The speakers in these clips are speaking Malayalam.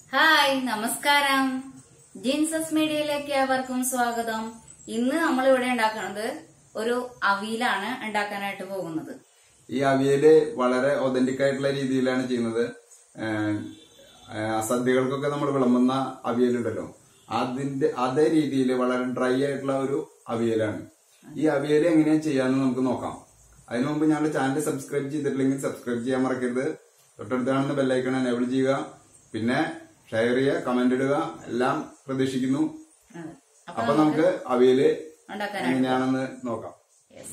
ഹായ് നമസ്കാരം ജീൻസസ് മീഡിയയിലേക്ക് അവർക്കും സ്വാഗതം ഇന്ന് നമ്മൾ ഇവിടെ ഉണ്ടാക്കുന്നത് ഒരു അവിയലാണ് ഉണ്ടാക്കാനായിട്ട് പോകുന്നത് ഈ അവിയല് വളരെ ഒതന്റിക് ആയിട്ടുള്ള രീതിയിലാണ് ചെയ്യുന്നത് ഏഹ് ഏഹ് സദ്യകൾക്കൊക്കെ നമ്മൾ വിളമ്പുന്ന അവിയലുണ്ടല്ലോ അതിന്റെ അതേ രീതിയിൽ വളരെ ഡ്രൈ ആയിട്ടുള്ള ഒരു അവിയലാണ് ഈ അവിയൽ എങ്ങനെയാ ചെയ്യാന്ന് നമുക്ക് നോക്കാം അതിനു മുമ്പ് ഞങ്ങളുടെ ചാനൽ സബ്സ്ക്രൈബ് ചെയ്തിട്ടില്ലെങ്കിൽ സബ്സ്ക്രൈബ് ചെയ്യാൻ മറക്കരുത് തൊട്ടടുത്ത് കാണുന്ന ബെല്ലൈക്കൺ എനേബിൾ ചെയ്യുക പിന്നെ ഷെയർ ചെയ്യുക കമന്റ് ഇടുക എല്ലാം പ്രതീക്ഷിക്കുന്നു അതെ. അപ്പൊ നമുക്ക് അവിയല് ഉണ്ടാക്കാനായിട്ട് എങ്ങനെയാണെന്ന് നോക്കാം Yes.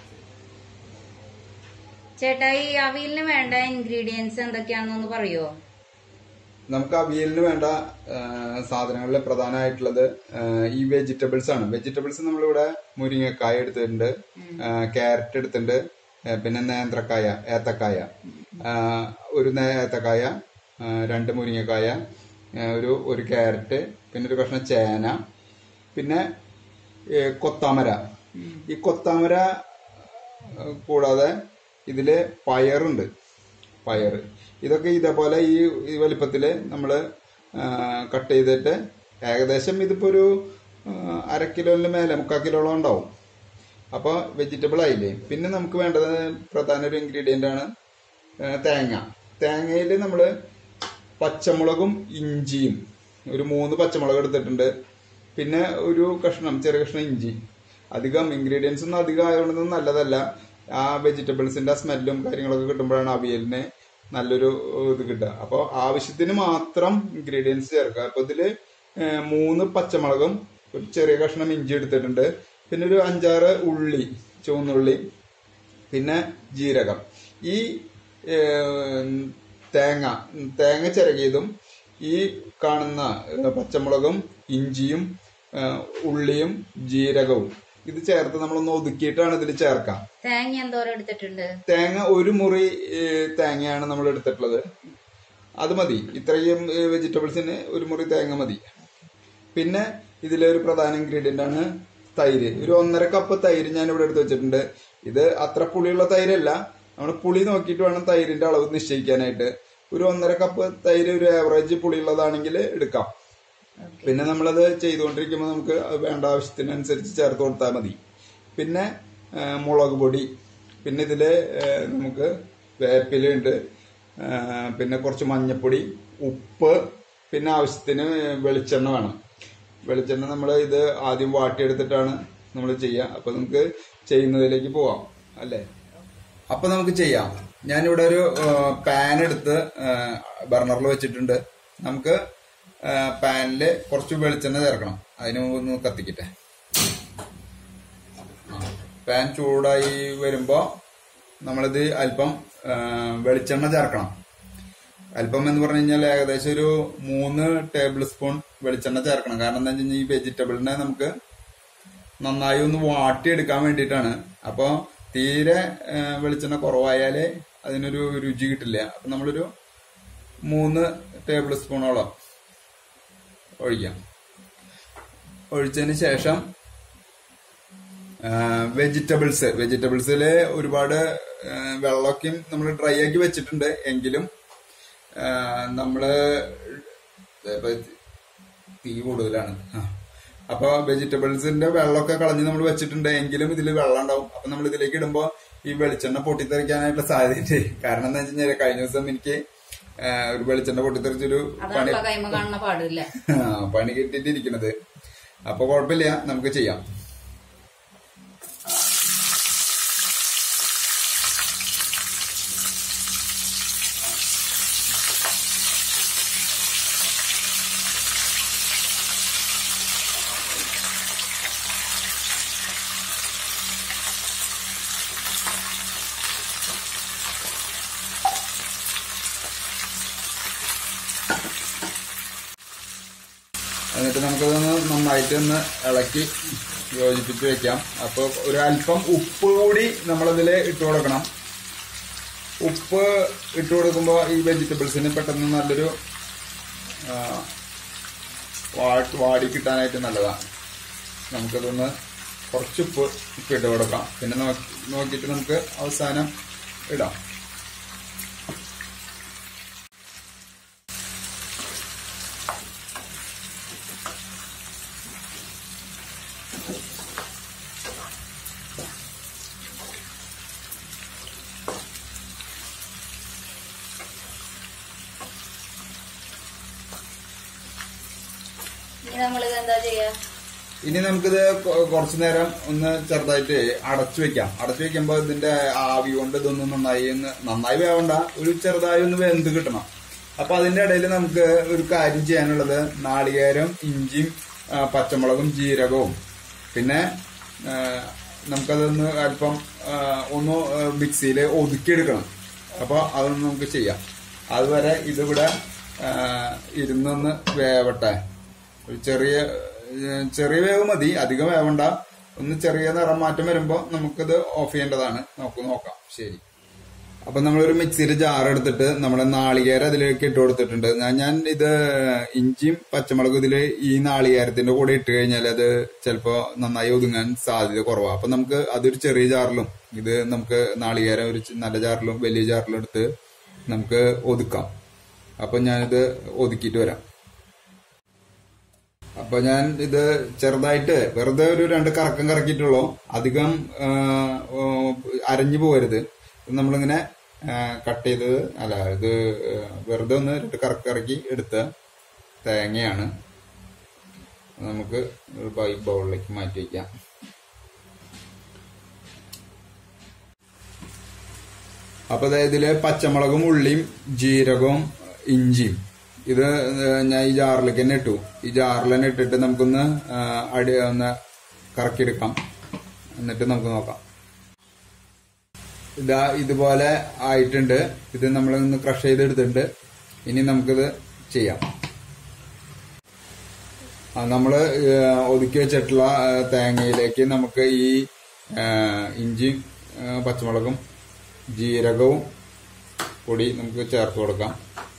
ചേട്ടാ ഈ അവിയലിന് വേണ്ട ഇൻഗ്രീഡിയൻസ് എന്തൊക്കെയാണെന്നൊന്ന് പറയുമോ നമുക്ക് അവിയലിന് വേണ്ട സാധനങ്ങളിൽ പ്രധാനമായിട്ടുള്ളത് ആ, ഈ വെജിറ്റബിൾസ് ആണ് വെജിറ്റബിൾസ് നമ്മളിവിടെ മുരിങ്ങക്കായ എടുത്തിട്ടുണ്ട് ക്യാരറ്റ് എടുത്തിട്ടുണ്ട് ആ, പിന്നെ നേന്ത്രക്കായ ഏത്തക്കായ ആ, ഒരു നേ- ഏത്തക്കായ ആ, രണ്ട് മുരിങ്ങക്കായ ആ, ഒരു ഒരു ക്യാരറ്റ് പിന്നെ ഒരു കഷ്ണം ചേന പിന്നെ ഏ, കൊത്താമര ഈ കൊത്താമര ആ, കൂടാതെ ഇതില് പയറുണ്ട് പയർ ഇതൊക്കെ ഇതേപോലെ ഈ ഈ വലിപ്പത്തില് നമ്മള് കട്ട് ചെയ്തിട്ട് ഏകദേശം ഇതിപ്പോ ഒരു ആ, അര കിലോന് മേലെ മുക്കാൽ കിലോളം ഉണ്ടാവും അപ്പോൾ വെജിറ്റബിൾ ആയില്ലേ പിന്നെ നമുക്ക് വേണ്ടത് പ്രധാന ഒരു ഇൻഗ്രീഡിയന്റ് ആണ് ആ, തേങ്ങ തേങ്ങയിൽ നമ്മൾ പച്ചമുളകും ഇഞ്ചിയും ഒരു മൂന്ന് പച്ചമുളക് എടുത്തിട്ടുണ്ട് പിന്നെ ഒരു കഷ്ണം ചെറിയ കഷ്ണം ഇഞ്ചി അധികം ഇൻഗ്രീഡിയൻസ് ഒന്നും അധികം ആയതുകൊണ്ടൊന്നും നല്ലതല്ല ആ വെജിറ്റബിൾസിന്റെ സ്മെല്ലും കാര്യങ്ങളൊക്കെ കിട്ടുമ്പോഴാണ് അവിയലിന് നല്ലൊരു ഇത് കിട്ടുക അപ്പോൾ ആവശ്യത്തിന് മാത്രം ഇൻഗ്രീഡിയൻസ് ചേർക്കുക അപ്പൊ ഇതില് ഏഹ്, മൂന്ന് പച്ചമുളകും ഒരു ചെറിയ കഷ്ണം ഇഞ്ചി എടുത്തിട്ടുണ്ട് പിന്നെ ഒരു അഞ്ചാറ് ഉള്ളി ചുവന്നുള്ളി പിന്നെ ജീരകം ഈ ഏഹ്, തേങ്ങ തേങ്ങ ചിരകിയതും ഈ കാണുന്ന ഏഹ്, പച്ചമുളകും ഇഞ്ചിയും ഏഹ്, ഉള്ളിയും ജീരകവും ഇത് ചേർത്ത് നമ്മളൊന്ന് ഒതുക്കിയിട്ടാണ് ഇതിൽ ചേർക്കാം തേങ്ങ എന്തോരം എടുത്തിട്ടുണ്ട് തേങ്ങ ഒരു മുറി ഏഹ്, തേങ്ങയാണ് നമ്മൾ എടുത്തിട്ടുള്ളത് അത് മതി ഇത്രയും ഏഹ്, വെജിറ്റബിൾസിന് ഒരു മുറി തേങ്ങ മതി പിന്നെ ഇതിലെ ഒരു പ്രധാന ഇൻഗ്രീഡിയന്റ് ആണ് തൈര് ഒരു ഒന്നര കപ്പ് തൈര് ഞാൻ ഇവിടെ എടുത്ത് വെച്ചിട്ടുണ്ട് ഇത് അത്ര പുളിയുള്ള തൈരല്ല നമ്മൾ പുളി നോക്കിയിട്ട് വേണം തൈരിന്റെ അളവ് നിശ്ചയിക്കാനായിട്ട് ഒരു ഒന്നര കപ്പ് തൈര് ഒരു ആവറേജ് പുളിയുള്ളതാണെങ്കിൽ എടുക്കാം പിന്നെ നമ്മളത് ചെയ്തുകൊണ്ടിരിക്കുമ്പോൾ നമുക്ക് അത് വേണ്ട ആവശ്യത്തിനനുസരിച്ച് ചേർത്ത് കൊടുത്താൽ മതി പിന്നെ ആ, മുളക് പൊടി പിന്നെ ഇതിൽ നമുക്ക് വേപ്പിലുണ്ട് ആ, പിന്നെ കുറച്ച് മഞ്ഞപ്പൊടി ഉപ്പ് പിന്നെ ആവശ്യത്തിന് വെളിച്ചെണ്ണ വേണം വെളിച്ചെണ്ണ നമ്മൾ ഇത് ആദ്യം വാട്ടിയെടുത്തിട്ടാണ് നമ്മൾ ചെയ്യുക അപ്പൊ നമുക്ക് ചെയ്യുന്നതിലേക്ക് പോവാം അല്ലേ അപ്പൊ നമുക്ക് ചെയ്യാം ഞാനിവിടെ ഒരു പാൻ എടുത്ത് ബർണറിൽ വെച്ചിട്ടുണ്ട് നമുക്ക് പാനില് കുറച്ച് വെളിച്ചെണ്ണ ചേർക്കണം അതിന് മുമ്പ് ഒന്ന് കത്തിക്കട്ടെ പാൻ ചൂടായി വരുമ്പോ നമ്മളിത് അല്പം ആ, വെളിച്ചെണ്ണ ചേർക്കണം അല്പം എന്ന് പറഞ്ഞു കഴിഞ്ഞാൽ ഏകദേശം ഒരു മൂന്ന് ടേബിൾ സ്പൂൺ വെളിച്ചെണ്ണ ചേർക്കണം കാരണം എന്താ വെച്ച് കഴിഞ്ഞാൽ ഈ വെജിറ്റബിളിനെ നമുക്ക് നന്നായി ഒന്ന് വാട്ടിയെടുക്കാൻ വേണ്ടിയിട്ടാണ് അപ്പോൾ തീരെ ആ, വെളിച്ചെണ്ണ കുറവായാലേ അതിനൊരു രുചി കിട്ടില്ല അപ്പൊ നമ്മളൊരു മൂന്ന് ടേബിൾ സ്പൂണോളം ഒഴിക്കാം ഒഴിച്ചതിന് ശേഷം വെജിറ്റബിൾസ് വെജിറ്റബിൾസിൽ ഒരുപാട് ആ, വെള്ളമൊക്കെ നമ്മൾ ഡ്രൈ ആക്കി വെച്ചിട്ടുണ്ട് എങ്കിലും ആ, നമ്മള് ഇപ്പൊ തീ കൂടുതലാണ് ആ. അപ്പൊ വെജിറ്റബിൾസിന്റെ വെള്ളമൊക്കെ കളഞ്ഞ് നമ്മൾ വെച്ചിട്ടുണ്ട് എങ്കിലും ഇതിൽ വെള്ളം ഉണ്ടാവും അപ്പൊ നമ്മൾ ഇതിലേക്ക് ഇടുമ്പോ ഈ വെളിച്ചെണ്ണ പൊട്ടിത്തെറിക്കാനായിട്ടുള്ള സാധ്യതയുണ്ട് കാരണം എന്താ വെച്ച് കഴിഞ്ഞാൽ കഴിഞ്ഞ ദിവസം എനിക്ക് ആ, ഒരു വെളിച്ചെണ്ണ പൊട്ടിത്തെറിച്ചൊരു പണി അതാണല്ലോ കൈമ കാണുന്ന പാടില്ല ആ, പണി കിട്ടിയിട്ടിരിക്കുന്നത് അപ്പൊ കുഴപ്പമില്ല നമുക്ക് ചെയ്യാം എന്നിട്ട് നമുക്കതൊന്ന് നന്നായിട്ട് ഒന്ന് ഇളക്കി യോജിപ്പിച്ച് വെക്കാം അപ്പോൾ ഒരു അല്പം ഉപ്പ് കൂടി നമ്മളതിൽ ഇട്ട് കൊടുക്കണം ഉപ്പ് ഇട്ട് കൊടുക്കുമ്പോൾ ഈ വെജിറ്റബിൾസിന് പെട്ടെന്ന് നല്ലൊരു ആ, വാ- വാടി കിട്ടാനായിട്ട് നല്ലതാണ് നമുക്കതൊന്ന് കുറച്ച് ഉപ്പ് ഉപ്പ് ഇട്ട് കൊടുക്കാം പിന്നെ നോക്കി നോക്കിയിട്ട് നമുക്ക് അവസാനം ഇടാം ഇനി നമ്മളിത് എന്താ ചെയ്യാ ഇനി നമുക്കിത് കൊ- കുറച്ചു നേരം ഒന്ന് ചെറുതായിട്ട് അടച്ചു വെക്കാം അടച്ചു വെക്കുമ്പോ ഇതിന്റെ ആവി കൊണ്ട് ഇതൊന്ന് നന്നായി ഒന്ന് നന്നായി വേവണ്ട ഒരു ചെറുതായി ഒന്ന് വെന്ത് കിട്ടണം അപ്പൊ അതിന്റെ ഇടയിൽ നമുക്ക് ഒരു കാര്യം ചെയ്യാനുള്ളത് നാളികേരം ഇഞ്ചിയും ആ, പച്ചമുളകും ജീരകവും പിന്നെ ആ, നമുക്കതൊന്ന് അല്പം ആ, ഒന്ന് മിക്സിയിൽ ഒതുക്കിയെടുക്കണം അപ്പൊ അതൊന്ന് നമുക്ക് ചെയ്യാം അതുവരെ ഇതിവിടെ ആ, ഇരുന്നൊന്ന് വേവട്ടെ ഒരു ചെറിയ ഏഹ് ചെറിയ വേവ് മതി അധികം വേവണ്ട ഒന്ന് ചെറിയ നിറം മാറ്റം വരുമ്പോ നമുക്കിത് ഓഫ് ചെയ്യേണ്ടതാണ് നമുക്ക് നോക്കാം ശരി അപ്പൊ നമ്മളൊരു മിക്സിയിൽ ജാർ എടുത്തിട്ട് നമ്മുടെ നാളികേരം അതിലേക്ക് ഇട്ട് കൊടുത്തിട്ടുണ്ട് ഞാൻ- ഞാൻ ഇത് ഇഞ്ചിയും പച്ചമുളകും ഇതില് ഈ നാളികേരത്തിന്റെ കൂടെ ഇട്ട് കഴിഞ്ഞാൽ അത് ചിലപ്പോ നന്നായി ഒതുങ്ങാൻ സാധ്യത കുറവാണ് അപ്പൊ നമുക്ക് അതൊരു ചെറിയ ജാറിലും ഇത് നമുക്ക് നാളികേരം ഒരു ചെ- നല്ല ജാറിലും വലിയ ജാറിലും എടുത്ത് നമുക്ക് ഒതുക്കാം അപ്പൊ ഞാനിത് ഒതുക്കിയിട്ട് വരാം അപ്പൊ ഞാൻ ഇത് ചെറുതായിട്ട് വെറുതെ ഒരു രണ്ട് കറക്കം കറക്കിയിട്ടുള്ളൂ അധികം ആ, ഓ, അരഞ്ഞു പോകരുത് ഇത് നമ്മളിങ്ങനെ ആ, കട്ട് ചെയ്തത് അല്ല ഇത് ആ, വെറുതെ ഒന്ന് രണ്ട് കറക്കം കറക്കി എടുത്ത തേങ്ങയാണ് നമുക്ക് ഒരു ബൈ- ബൗളിലേക്ക് മാറ്റി വയ്ക്കാം അപ്പൊ അതായത് ഇതില് പച്ചമുളകും ഉള്ളിയും ജീരകവും ഇഞ്ചിയും ഇത് ഞാൻ ഈ ജാറിലേക്ക് തന്നെ ഇട്ടു ഈ ജാറിൽ തന്നെ ഇട്ടിട്ട് നമുക്കൊന്ന് ആ, അടി ഒന്ന് കറക്കിയെടുക്കാം എന്നിട്ട് നമുക്ക് നോക്കാം ഇതാ ഇതുപോലെ ആയിട്ടുണ്ട് ഇത് നമ്മൾ ഒന്ന് ക്രഷ് ചെയ്തെടുത്തിട്ടുണ്ട് ഇനി നമുക്കിത് ചെയ്യാം ആ, നമ്മള് ഏഹ്, ഒതുക്കി വെച്ചിട്ടുള്ള ഏഹ്, തേങ്ങയിലേക്ക് നമുക്ക് ഈ ഏഹ്, ഇഞ്ചിയും ഏഹ്, പച്ചമുളകും ജീരകവും പൊടി നമുക്ക് ചേർത്ത് കൊടുക്കാം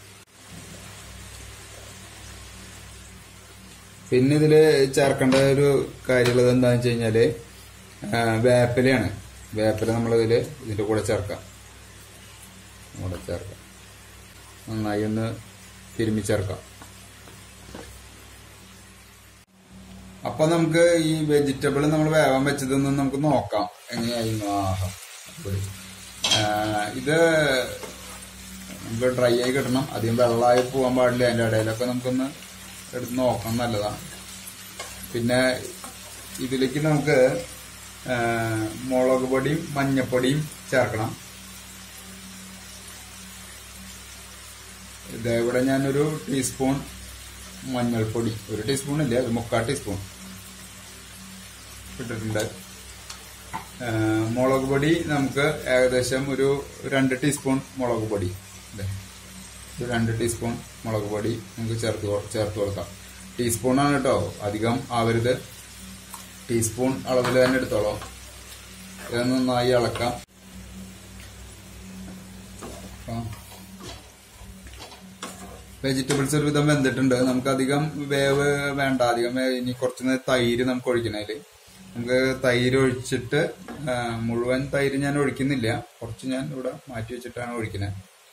പിന്നെ ഇതില് ചേർക്കേണ്ട ഒരു കാര്യമുള്ളത് എന്താണെന്ന് വെച്ച് കഴിഞ്ഞാല് ഏഹ്, വേപ്പിലയാണ് വേപ്പില നമ്മൾ ഇതില് ഇതിന്റെ കൂടെ ചേർക്കാം കൂടെ ചേർക്കാം നന്നായി ഒന്ന് തിരുമ്മി ചേർക്കാം അപ്പൊ നമുക്ക് ഈ വെജിറ്റബിൾ നമ്മൾ വേവാൻ വെച്ചതൊന്നും നമുക്ക് നോക്കാം എങ്ങനെയായിരുന്നു ആഹാ അടിപൊളി. ആ, ഇത് നമുക്ക് ഡ്രൈ ആയി കിട്ടണം അധികം വെള്ളമായി പോകാൻ പാടില്ല അതിന്റെ ഇടയിലൊക്കെ നമുക്കൊന്ന് എടുത്ത് നോക്കണം നല്ലതാണ് പിന്നെ ഇതിലേക്ക് നമുക്ക് ആ, മുളക് പൊടിയും മഞ്ഞപ്പൊടിയും ചേർക്കണം ഇത് ഇവിടെ ഞാനൊരു ടീസ്പൂൺ മഞ്ഞൾപ്പൊടി ഒരു ടീസ്പൂൺ ഇല്ല ഒരു മുക്കാൽ ടീസ്പൂൺ ഇട്ടിട്ടുണ്ട് ആ, മുളക് പൊടി നമുക്ക് ഏകദേശം ഒരു രണ്ട് ടീസ്പൂൺ മുളക് പൊടി ഇല്ലേ? ഒരു രണ്ട് ടീസ്പൂൺ മുളക് പൊടി നമുക്ക് ചേർത്ത് കൊ- ചേർത്ത് കൊടുക്കാം ടീസ്പൂണാണ് കേട്ടോ അധികം ആവരുത് ടീസ്പൂൺ അളവിൽ തന്നെ എടുത്തോളൂ ഇത് നന്നായി ഇളക്കാം അപ്പം വെജിറ്റബിൾസ് ഒരുവിധം വെന്തിട്ടുണ്ട് നമുക്ക് അധികം വേവ് വേണ്ട അധികം വേ- ഇനി കുറച്ച് നേരം തൈര് നമുക്ക് ഒഴിക്കണേല് നമുക്ക് തൈര് ഒഴിച്ചിട്ട് ആ, മുഴുവൻ തൈര് ഞാൻ ഒഴിക്കുന്നില്ല കുറച്ച് ഞാൻ ഇവിടെ മാറ്റി വെച്ചിട്ടാണ് ഒഴിക്കുന്നത്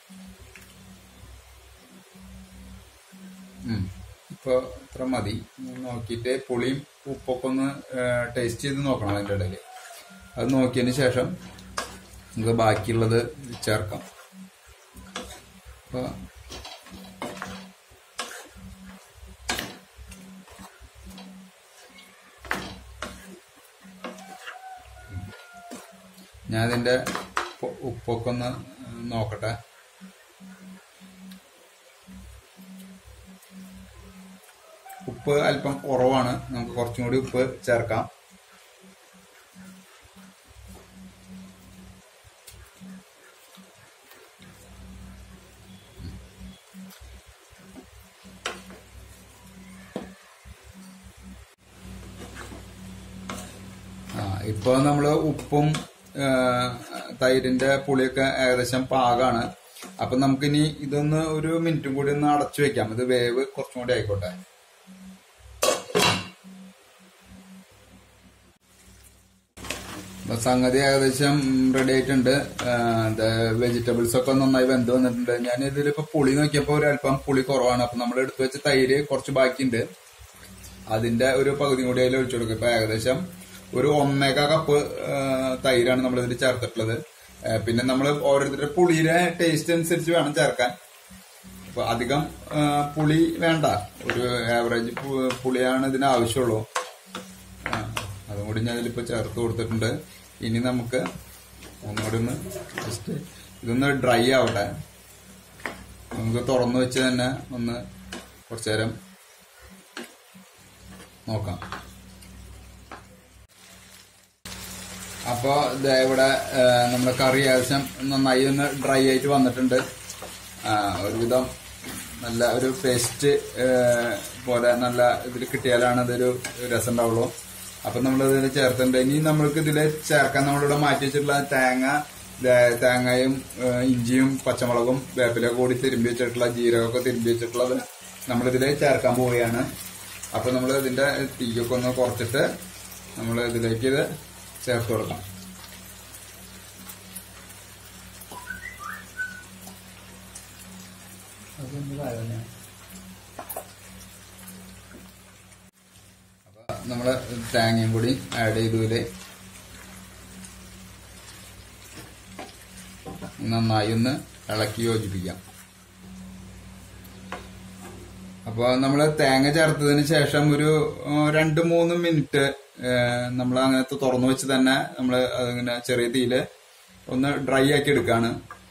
ഇപ്പൊ ഇത്ര മതി ഇനി നോക്കിയിട്ട് പുളിയും ഉപ്പൊക്കെ ഒന്ന് ടേസ്റ്റ് ചെയ്ത് നോക്കണം അതിന്റെ ഇടയിൽ അത് നോക്കിയതിന് ശേഷം നമുക്ക് ബാക്കിയുള്ളത് ചേർക്കാം അപ്പൊ ഞാൻ ഇതിന്റെ ഉപ്പ് ഉപ്പൊക്കെ ഒന്ന് നോക്കട്ടെ ഉപ്പ് അല്പം കുറവാണ് നമുക്ക് കുറച്ചും കൂടി ഉപ്പ് ചേർക്കാം ആ ഇപ്പൊ നമ്മള് ഉപ്പും ആ, തൈരിന്റെ പുളിയൊക്കെ ഏകദേശം പാകാണ് അപ്പൊ നമുക്കിനി ഇതൊന്ന് ഒരു മിനിറ്റും കൂടി ഒന്ന് അടച്ചു വെക്കാം ഇത് വേവ് കുറച്ചും കൂടി ആയിക്കോട്ടെ അപ്പൊ സംഗതി ഏകദേശം റെഡി ആയിട്ടുണ്ട് വെജിറ്റബിൾസ് ഒക്കെ നന്നായി വെന്ത് വന്നിട്ടുണ്ട് ഞാൻ ഇതിലിപ്പോ പുളി നോക്കിയപ്പോ ഒരു അല്പം പുളി കുറവാണ് അപ്പൊ നമ്മൾ എടുത്തു വെച്ച തൈര് കുറച്ച് ബാക്കിയുണ്ട് അതിന്റെ ഒരു പകുതി കൂടി അതിൽ ഒഴിച്ചു കൊടുക്കും ഇപ്പൊ ഏകദേശം ഒരു ഒന്നേക കപ്പ് ആ, തൈരാണ് നമ്മൾ ഇതിൽ ചേർത്തിട്ടുള്ളത് ആ, പിന്നെ നമ്മൾ ഓരോരുത്തരുടെ പുളിയുടെ ടേസ്റ്റ് അനുസരിച്ച് വേണം ചേർക്കാൻ അപ്പൊ അധികം ആ, പുളി വേണ്ട ഒരു ആവറേജ് പുളിയാണ് ഇതിന് ആവശ്യമുള്ളൂ ആ, അതും കൂടി ഞാൻ ഇതിലിപ്പോ ചേർത്ത് കൊടുത്തിട്ടുണ്ട് ഇനി നമുക്ക് ഒന്നുകൂടി ഒന്ന് ജസ്റ്റ് ഇതൊന്ന് ഡ്രൈ ആവട്ടെ നമുക്ക് തുറന്നു വെച്ച് തന്നെ ഒന്ന് കുറച്ചു നേരം നോക്കാം അപ്പൊ ദേ ഇവിടെ ആ, നമ്മുടെ കറി ഏകദേശം നന്നായി ഒന്ന് ഡ്രൈ ആയിട്ട് വന്നിട്ടുണ്ട് ആ, ഒരുവിധം നല്ല ഒരു പേസ്റ്റ് പോലെ നല്ല ഇതിൽ കിട്ടിയാലാണ് ഇതൊരു രസം ഉണ്ടാവുള്ളൂ അപ്പൊ നമ്മൾ ഇതിൽ ചേർത്തിട്ടുണ്ട് ഇനി നമ്മൾക്ക് ഇതിൽ ചേർക്കാൻ നമ്മളിവിടെ മാറ്റി വെച്ചിട്ടുള്ള തേങ്ങ ദേ- തേങ്ങയും ആ, ഇഞ്ചിയും പച്ചമുളകും വേപ്പിലൊക്കെ കൂടി തിരുമ്പി വെച്ചിട്ടുള്ള ജീരകമൊക്കെ തിരുമ്പി വെച്ചിട്ടുള്ളത് നമ്മളിതിൽ ചേർക്കാൻ പോവുകയാണ് അപ്പൊ നമ്മൾ ഇതിന്റെ തീയൊക്കെ ഒന്ന് കുറച്ചിട്ട് നമ്മൾ ഇതിലേക്ക് ഇത് ചേർത്ത് കൊടുക്കാം അപ്പൊ നമ്മള് തേങ്ങയും കൂടി ആഡ് ചെയ്തു ഇതില് നന്നായി ഒന്ന് ഇളക്കി യോജിപ്പിക്കാം അപ്പൊ നമ്മള് തേങ്ങ ചേർത്തതിന് ശേഷം ഒരു ആ, രണ്ട് മൂന്ന് മിനിറ്റ് നമ്മൾ അങ്ങനത്തെ തുറന്നു വെച്ച് തന്നെ നമ്മൾ അതിങ്ങനെ ചെറിയ തീയില് ഒന്ന് ഡ്രൈ ആക്കി എടുക്കാണ്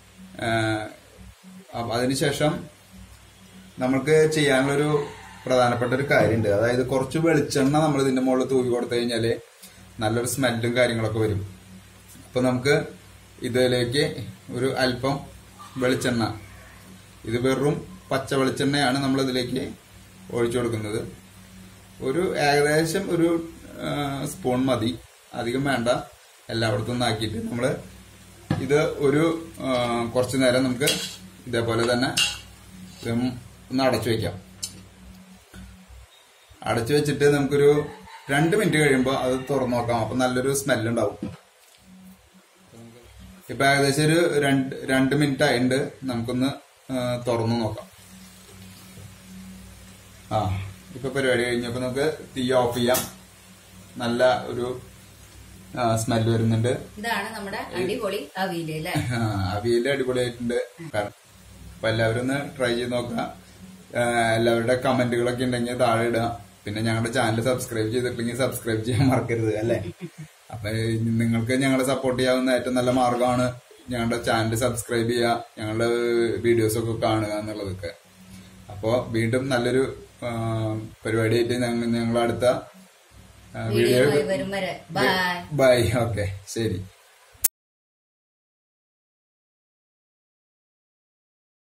അപ്പൊ അതിനുശേഷം നമ്മൾക്ക് ചെയ്യാനുള്ളൊരു പ്രധാനപ്പെട്ട ഒരു കാര്യമുണ്ട് അതായത് കുറച്ച് വെളിച്ചെണ്ണ നമ്മൾ ഇതിന്റെ മുകളിൽ തൂവി കൊടുത്തു കഴിഞ്ഞാല് നല്ലൊരു സ്മെല്ലും കാര്യങ്ങളൊക്കെ വരും അപ്പൊ നമുക്ക് ഇതിലേക്ക് ഒരു അല്പം വെളിച്ചെണ്ണ ഇത് വെറും പച്ച വെളിച്ചെണ്ണയാണ് നമ്മൾ ഇതിലേക്ക് ഒഴിച്ചു കൊടുക്കുന്നത് ഒരു ഏകദേശം ഒരു ആ, സ്പൂൺ മതി അധികം വേണ്ട എല്ലായിടത്തും ഒന്ന് ആക്കിയിട്ട് നമ്മൾ ഇത് ഒരു ആ, കുറച്ചു നേരം നമുക്ക് ഇതേപോലെ തന്നെ ഇത് ഒന്ന് അടച്ചു വെക്കാം അടച്ചു വെച്ചിട്ട് നമുക്കൊരു രണ്ട് മിനിറ്റ് കഴിയുമ്പോൾ അത് തുറന്നു നോക്കാം അപ്പൊ നല്ലൊരു സ്മെല്ലുണ്ടാവും ഇപ്പൊ ഏകദേശം ഒരു രണ്ട് രണ്ട് മിനിറ്റ് ആയിട്ടുണ്ട് നമുക്കൊന്ന് ആ, തുറന്നു നോക്കാം ആ ഇപ്പൊ പരിപാടി കഴിഞ്ഞപ്പോ നമുക്ക് തീ ഓഫ് ചെയ്യാം നല്ല ഒരു സ്മെല്ല് വരുന്നുണ്ട് ഇതാണ് നമ്മുടെ അടിപൊളി അവിയല് അല്ലേ ആ, അവിയല് അടിപൊളിയായിട്ടുണ്ട് കാരണം അപ്പൊ എല്ലാവരും ഒന്ന് ട്രൈ ചെയ്ത് നോക്കാം ആ, എല്ലാവരുടെ കമന്റുകളൊക്കെ ഉണ്ടെങ്കിൽ താഴെ ഇടുക പിന്നെ ഞങ്ങളുടെ ചാനൽ സബ്സ്ക്രൈബ് ചെയ്തിട്ടില്ലെങ്കിൽ സബ്സ്ക്രൈബ് ചെയ്യാൻ മറക്കരുത് അല്ലേ അപ്പൊ നിങ്ങൾക്ക് ഞങ്ങളെ സപ്പോർട്ട് ചെയ്യാവുന്ന ഏറ്റവും നല്ല മാർഗമാണ് ഞങ്ങളുടെ ചാനൽ സബ്സ്ക്രൈബ് ചെയ്യുക ഞങ്ങളുടെ വീഡിയോസ് ഒക്കെ കാണുക എന്നുള്ളതൊക്കെ അപ്പോ വീണ്ടും നല്ലൊരു ആ, പരിപാടിയായിട്ട് ഞങ്ങൾ ഞങ്ങൾ അടുത്ത വീഡിയോ വീഡിയോ വരും വരെ ബൈ ബൈ ഓക്കെ ശരി